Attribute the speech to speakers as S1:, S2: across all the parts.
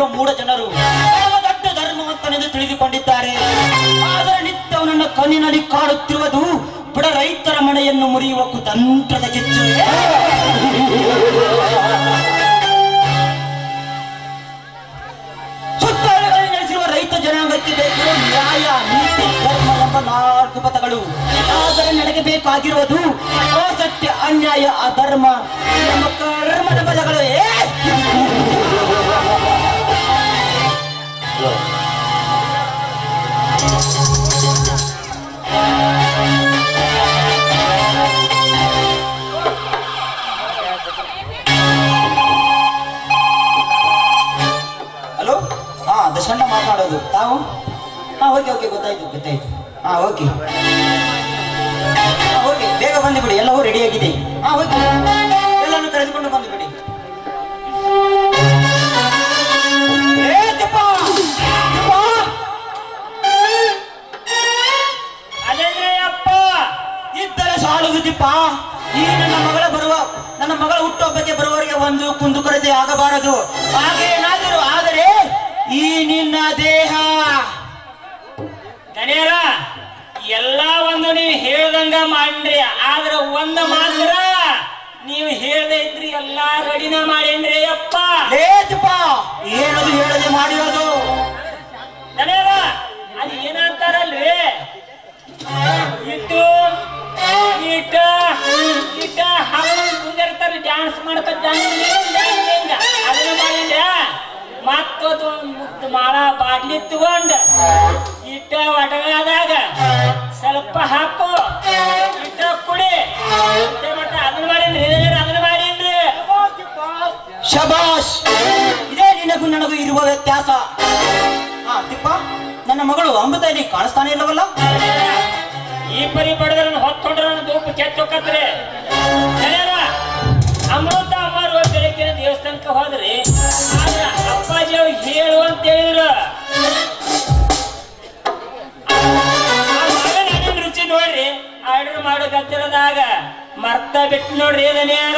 S1: ನಮ್ಮಲ್ಲಿರುವ ಮೂಢ ಜನರು ಯಾವ ದೊಡ್ಡ ಧರ್ಮವಂತನೆಂದು ತಿಳಿದುಕೊಂಡಿದ್ದಾರೆ ಆದರೆ ನಿತ್ಯ ಅವನನ್ನ ಕಣ್ಣಿನಲ್ಲಿ ಕಾಡುತ್ತಿರುವುದು ಬಡ ರೈತರ ಮನೆಯನ್ನು ಮುರಿಯುವ ಕುತಂತ್ರದ ಕಿಚ್ಚು ಸುತ್ತಳಗಳಲ್ಲಿ ನೆಲೆಸಿರುವ ರೈತ ಜನಾಂಗಕ್ಕೆ ಬೇಕು ನ್ಯಾಯ ನೀತಿ ಧರ್ಮ ಎಂಬ ನಾಲ್ಕು ಪಥಗಳು ಆದರೆ ನಡೆಯಬೇಕಾಗಿರುವುದು ಅಸತ್ಯ ಅನ್ಯಾಯ ಅಧರ್ಮ ಎಂಬ ಕರ್ಮದ ಪದಗಳು ಏ ಹಲೋ ಹಾ ದಶಗಂಡ ಮಾತನಾಡೋದು ತಾವು ಹಾ ಓಕೆ ಓಕೆ ಗೊತ್ತಾಯ್ತು ಗೊತ್ತಾಯ್ತು ಹಾ ಓಕೆ ಹಾ, ಓಕೆ ಬೇಗ ಬಂದುಬಿಡಿ ಎಲ್ಲವೂ ರೆಡಿ ಆಗಿದೆ ಹಾ ಓಕೆ ಎಲ್ಲರೂ ಕರೆದುಕೊಂಡು ಬಂದುಬಿಡಿ ಏ, ತಿಪ್ಪ! ತಿಪ್ಪ!
S2: ಅದೇನ್ರಿ ಅಪ್ಪ
S1: ಇದ್ದರೆ ಸಾಲದು ತಿಪ್ಪ ಈ ನನ್ನ ಮಗಳ ಬರುವ ನನ್ನ ಮಗಳ ಹುಟ್ಟುಹಬ್ಬಕ್ಕೆ ಬರುವವರಿಗೆ ಒಂದು ಕುಂದುಕೊರತೆ ಆಗಬಾರದು ಹಾಗೇನಾದರೂ ಆದರೆ ಈ ನಿನ್ನ ದೇಹ
S2: ದನಿಯರ ಎಲ್ಲ ಒಂದು ನೀವು ಹೇಳ್ದಂಗ ಮಾಡ್ರಿ ಆದ್ರ ಒಂದ ಮಾತ್ರ ನೀವು ಹೇಳ್ದೆ ಇದ್ರಿ ಎಲ್ಲಾ ರೆಡಿನ ಮಾಡೇನ್ರಿ ಅಪ್ಪ
S1: ಲೇಜಪ್ಪ ಏನದು ಹೇಳದೆ ಮಾಡಿರೋದು
S2: ದನಿಯರ ಅದು ಏನಂತಾರಲ್ರಿ ಇಟ್ಟು ಇಟ್ಟ ಇಟ್ಟ ಹಾಕೊಂಡು ಕುಂದಿರ್ತಾರೆ ಡ್ಯಾನ್ಸ್ ಮಾಡ್ಕೊತ ಅದನ್ನ ಮಾಡಿಂದ ಮತ್ತೊಂದು ಮುತ್ತು ಮಾಳ ಬಾಟ್ಲಿ ತಗೊಂಡ ಇಟ್ಟ ಒಟಗಾದಾಗ ಸ್ವಲ್ಪ ಹಾಕು ಇಟ್ಟ ಕುಡಿ ಮತ್ತೆ ಮತ್ತೆ ಅದನ್ನ ಮಾಡೀನ್ರಿ ಅದನ್ನ ಮಾಡೀನ್ರಿ
S1: ಶಬಾಷ್ ಇದೇ ನಿನಗೂ ನನಗೂ ಇರುವ ವ್ಯತ್ಯಾಸ ಹಾ ತಿಪ್ಪ ನನ್ನ ಮಗಳು ಅಮೃತ ಇಲ್ಲಿ ಕಾಣಿಸ್ತಾನೆ ಇಲ್ಲವಲ್ಲ
S2: ಈ ಪರಿ ಬಡದ್ರ ಹೊತ್ಕೊಂಡ್ರ ದೂಪ ಕೆತ್ತೋಕತ್ರಿ ಅಮೃತ ಅಮ್ಮರು ಬೆಳಕಿನ ದೇವಸ್ಥಾನಕ್ಕೆ ಹೋದ್ರಿ ಆದ್ರ ಅಪ್ಪಾಜಿ ಅವ್ರು ಹೇಳು ಅಂತ ಹೇಳಿದ್ರು ಆ ಮಗನ ಅಡಿನ ರುಚಿ ನೋಡ್ರಿ ಆರ್ಡರ್ ಮಾಡೋ ಗತ್ತಿರದಾಗ ಮರ್ತ ಬಿಟ್ಟು ನೋಡ್ರಿ ದನಿಯಾರ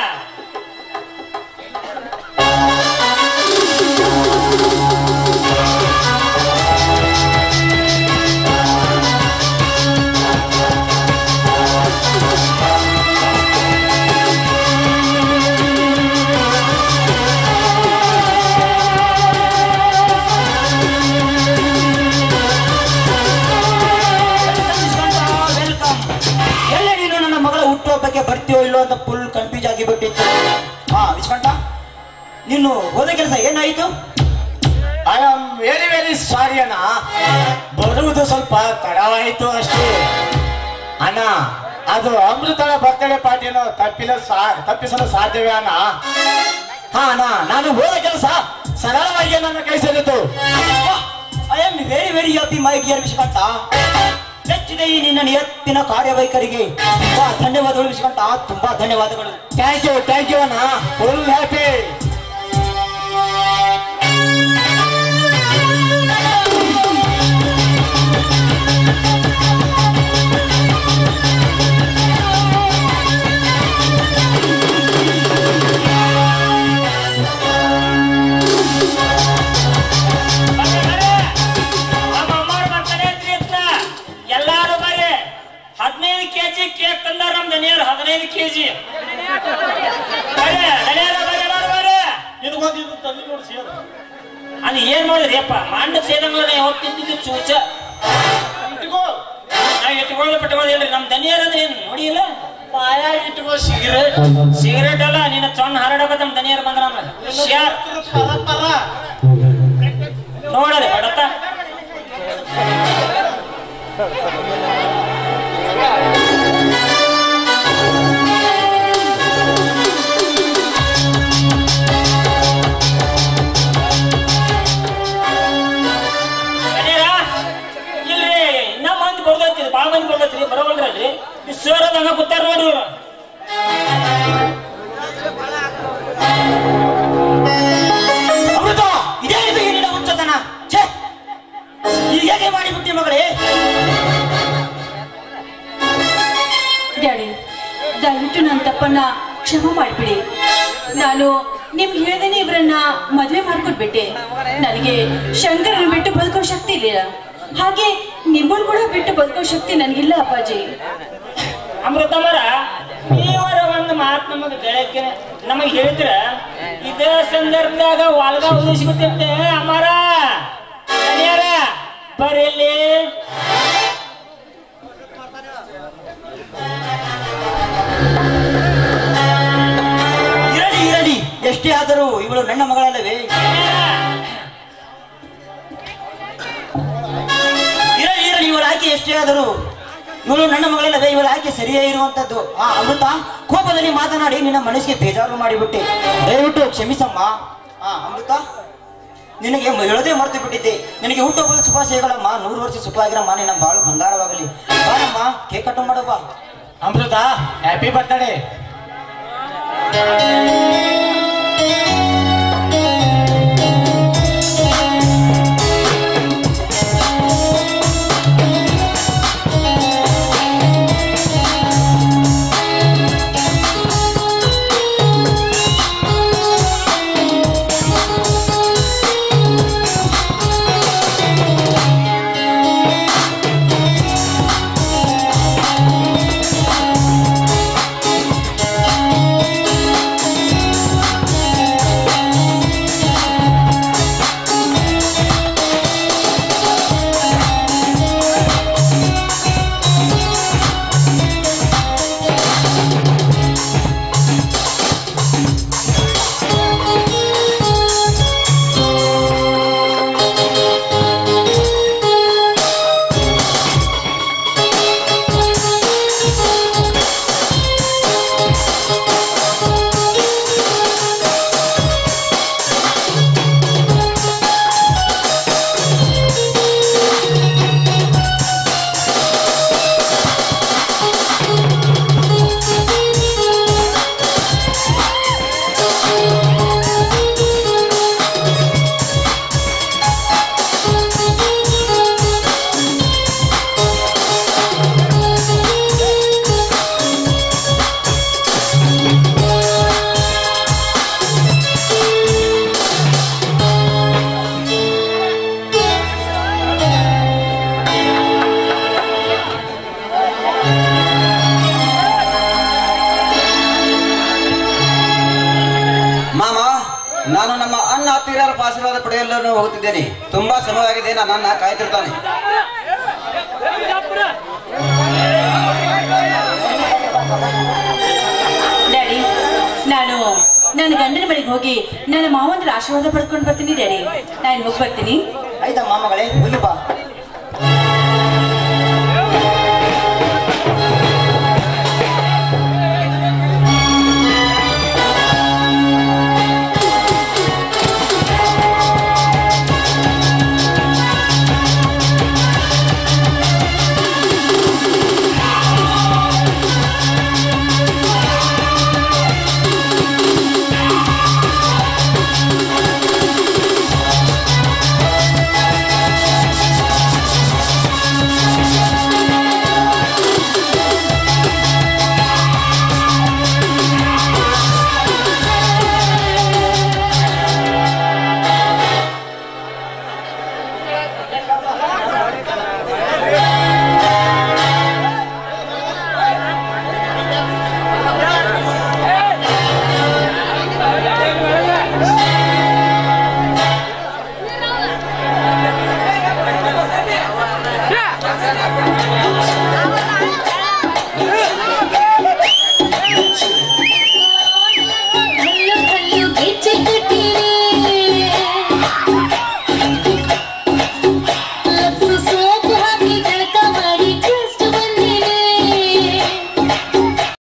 S1: ವೆಲ್ಕಮ್ ಎಲ್ಲ ನೀನು ನನ್ನ ಮಗಳ ಹುಟ್ಟುಹಬ್ಬಕ್ಕೆ ಬರ್ತೀಯೋ ಇಲ್ಲೋ ಅಂತ ಫುಲ್ ಕನ್ಫ್ಯೂಸ್ ಆಗಿ ಬಿಟ್ಟಿತ್ತು ಹಾ ವಿಸ್ಕಂಠ ನೀನು ಹೋದ ಕೆಲಸ ಏನಾಯ್ತು
S3: I am very very sorry ಅಣ್ಣ ಬರುವುದು ಸ್ವಲ್ಪ ತಡವಾಯಿತು ಅಷ್ಟೇ ಅಣ್ಣ ಅದು ಅಮೃತಳ ಬರ್ತಡೇ ಪಾರ್ಟಿಯನ್ನು ತಪ್ಪಿಲ ಸಾ ತಪ್ಪಿಸಲು ಸಾಧ್ಯವೇ ಅಣ್ಣ ಹಾ ಅಣ್ಣ ನಾನು ಹೋದ ಕೆಲಸ ಸರಳವಾಗಿ ನನ್ನ ಕೈ ಸೇರಿತು
S1: I am very very happy my dear ವಿಶ್ಕಂಠ ಮೆಚ್ಚಿದೆ ಈ ನಿನ್ನ ನಿಯತ್ತಿನ ಕಾರ್ಯವೈಖರಿಗೆ ತುಂಬಾ ಧನ್ಯವಾದಗಳು ವಿಶ್ಕಂಠ ತುಂಬಾ ಧನ್ಯವಾದಗಳು
S3: ಥ್ಯಾಂಕ್ ಯು ಥ್ಯಾಂಕ್ ಯು ಅಣ್ಣ ಫುಲ್ ಹ್ಯಾಪಿ
S2: ಬರ್ರಿ, ಬರ್ರಿ. ನಮ್ಮ ಅಮ್ಮವ್ರ ಬರ್ತಾನೆ ಐತ್ರಿ ಅಂತ. ಎಲ್ಲಾರು ಬರ್ರಿ ಹದಿನೈದು ಕೆಜಿ ಕೇಕ್ ತಂದಾರ ನಮ್ ದನಿಯರ್ ಹದಿನೈದು ಕೆಜಿ ಬರ್ರಿ ದನಿಯರ ಬರ್ರಿ ಬರ್ರಿ ಬರ್ರಿ ಅದು ಏನ್ ಮಾಡಿದ್ರಿ ಅಪ್ಪ ಮಂಡ ಸೇದಂಗ್ಲ ಹೋಗಿ ತಿಂದಿದ್ದು ಚೂಚ ನಾವ್ ಇಟ್ಕೊಳ್ಳಿ ಬಿಟ್ಕೊಳ್ಳಿ ನಮ್ ದನಿಯರ್ ಅಂದ್ರೆ ಏನ್ ನೋಡಿಲ್ಲ
S3: ಪಾಯ ಇಟ್ಕೋ ಸಿಗರೇಟ್
S2: ಸಿಗರೇಟ್ ಅಲ್ಲ ನಿನ್ನ ಚೊಣ್ಣ ಹರಡಕ ನಮ್ ದನಿಯರ್ ಬಂದ್ರ ಶ್ಯಾರ್
S3: ಪರ ಪರ
S2: ನೋಡಲಿ ಬಡತ ದನಿಯರ, ಇಲ್ರಿ ಇನ್ನ ಮಂದಿ ಬರ್ದೈತಿ ಬಾಳ ಮಂದಿ ಬರ್ದೈತ್ರಿ ಬರೋವಲ್ರಿ ಈ ಸರ್ ಹಂಗ ಕೂತಾರ ನೋಡಿ ಇವ್ರು
S1: ಅಮೃತ ಇದೇ ಇದು ಈ ನಿನ್ನ ಹುಚ್ಚತನ ಛೇ ಈಗ ಹೇಗೆ ಮಾಡಿಬಿಟ್ಟಿ ಮಗಳೇ
S4: ಡ್ಯಾಡಿ ದಯವಿಟ್ಟು ನನ್ನ ತಪ್ಪನ್ನ ಕ್ಷಮ ಮಾಡಿಬಿಡಿ ನಾನು ನಿಮ್ಗೆ ಹೇಳ್ದೇನೆ ಇವ್ರನ್ನ ಮದ್ವೆ ಮಾಡ್ಕೊಟ್ಬಿಟ್ಟೆ ನನಗೆ ಶಂಕರನ ಬಿಟ್ಟು ಬದುಕೋ ಶಕ್ತಿ ಇರಲಿಲ್ಲ ಹಾಗೆ ನಿಮ್ಮನ್ ಕೂಡ ಬಿಟ್ಟು ಬದುಕೋ ಶಕ್ತಿ ನನಗಿಲ್ಲ ಅಪ್ಪಾಜಿ
S2: ಅಮೃತಮರ ನೀವರ ಒಂದು ಮಾತು ನಮಗೆ ಬೆಳಗ್ಗೆ ನಮಗೆ ಹೇಳಿದ್ರ ಇದೇ ಸಂದರ್ಭದಾಗ ಒಳಗ ಉಳಿಸ್ಬಿಟ್ಟಿದ್ದೆ ಅಮರ ದನಿಯರ ಬರ್ರಿ ಇಲ್ಲಿ
S1: ಇರಲಿ ಇರಲಿ ಎಷ್ಟೇ ಆದರೂ ಇವಳು ನನ್ನ ಮಗಳಲ್ಲವೇ ಇರಲಿ ಇರಲಿ ಇವಳ ಆಯ್ಕೆ ಎಷ್ಟೇ ಆದರೂ ಇವಳು ನನ್ನ ಮಗಳಲ್ಲವೇ ಇವಳ ಆಯ್ಕೆ ಸರಿಯೇ ಇರುವಂತದ್ದು ಆ ಅಮೃತ ಕೋಪದಲ್ಲಿ ಮಾತನಾಡಿ ನಿನ್ನ ಮನಸ್ಸಿಗೆ ಬೇಜಾರು ಮಾಡಿಬಿಟ್ಟೆ ದಯವಿಟ್ಟು ಕ್ಷಮಿಸಮ್ಮ ಆ ಅಮೃತ ನಿನಗೆ ಮ- ಹೇಳೋದೇ ಮರೆತು ಬಿಟ್ಟಿದ್ದೆ ನಿನಗೆ ಹುಟ್ಟುಹಬ್ಬದ ಶುಭಾಶಯಗಳಮ್ಮ ನೂರು ವರ್ಷ ಸುಖವಾಗಿರಮ್ಮ ನಿನ್ನ ಬಾಳು ಬಂಗಾರವಾಗಲಿ ಬಾರಮ್ಮ ಕೇಕ್ ಕಟ್ಟು ಮಾಡವ್ವ
S3: ಅಮೃತ ಹ್ಯಾಪಿ ಬರ್ತ್ಡೇ
S1: ಮಾಮ ನಾನು ನಮ್ಮ ಅಣ್ಣ ಹತ್ತಿರ ಆಶೀರ್ವಾದ ಪಡೆಯಲು ಹೋಗುತ್ತಿದ್ದೇನೆ ತುಂಬಾ ಶ್ರಮವಾಗಿದೆ ನಾನು ಅಣ್ಣ ಕಾಯ್ತಿರ್ತಾನೆ
S4: ಡ್ಯಾಡಿ ನಾನು ನನ್ನ ಗಂಡನ ಬಳಿಗೆ ಹೋಗಿ ನನ್ನ ಮಾವಂದ್ರ ಆಶೀರ್ವಾದ ಪಡ್ಕೊಂಡು ಬರ್ತೀನಿ ಡ್ಯಾಡಿ ನಾನು ಹೋಗಿ ಬರ್ತೀನಿ
S1: ಆಯ್ತಾ ಮಾಮಗಳೇ ಹೋಗಿ ಬಾ